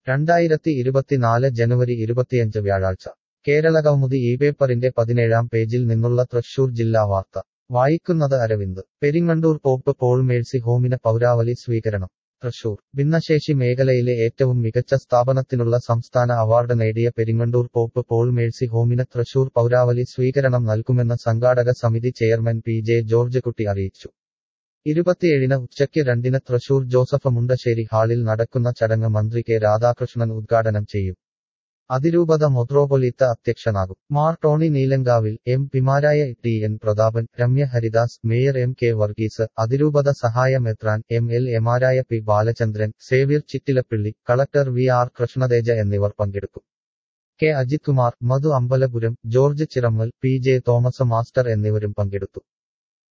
രണ്ടായിരത്തി ഇരുപത്തിനാല് ജനുവരി ഇരുപത്തിയഞ്ച് വ്യാഴാഴ്ച കേരളകൗമുദി ഈ പേപ്പറിന്റെ പതിനേഴാം പേജിൽ നിന്നുള്ള തൃശൂർ ജില്ലാ വാർത്ത വായിക്കുന്നത് Aravind Peringandoor pope Paul mercy ഹോമിന് പൗരാവലി സ്വീകരണം തൃശൂർ ഭിന്നശേഷി മേഖലയിലെ ഏറ്റവും മികച്ച സ്ഥാപനത്തിനുള്ള സംസ്ഥാന അവാർഡ് നേടിയ പെരിങ്ങണ്ടൂർ പോപ്പ് പോൾ മേഴ്സി ഹോമിന് തൃശൂർ പൗരാവലി സ്വീകരണം നൽകുമെന്ന് സംഘാടക സമിതി ചെയർമാൻ പി ജെ ജോർജ് കുട്ടി അറിയിച്ചു ഇരുപത്തിയേഴിന് ഉച്ചയ്ക്ക് രണ്ടിന് തൃശൂർ ജോസഫ് മുണ്ടശ്ശേരി ഹാളിൽ നടക്കുന്ന ചടങ്ങ് മന്ത്രി കെ രാധാകൃഷ്ണൻ ഉദ്ഘാടനം ചെയ്യും അതിരൂപത മൊദ്രോപൊലീത്ത അധ്യക്ഷനാകും മാർ ടോണി നീലങ്കാവിൽ എം പിമാരായ T N Prathapan Ramya Haridas mayor M K Varghese അതിരൂപത സഹായ മെത്രാൻ എം എൽ എമാരായ P Balachandran Xavier Chittilappilly collector V R Krishnateja എന്നിവർ പങ്കെടുക്കും K Ajith Kumar Madhu Ambalapuram George Chirammal P J Thomas master എന്നിവരും പങ്കെടുത്തു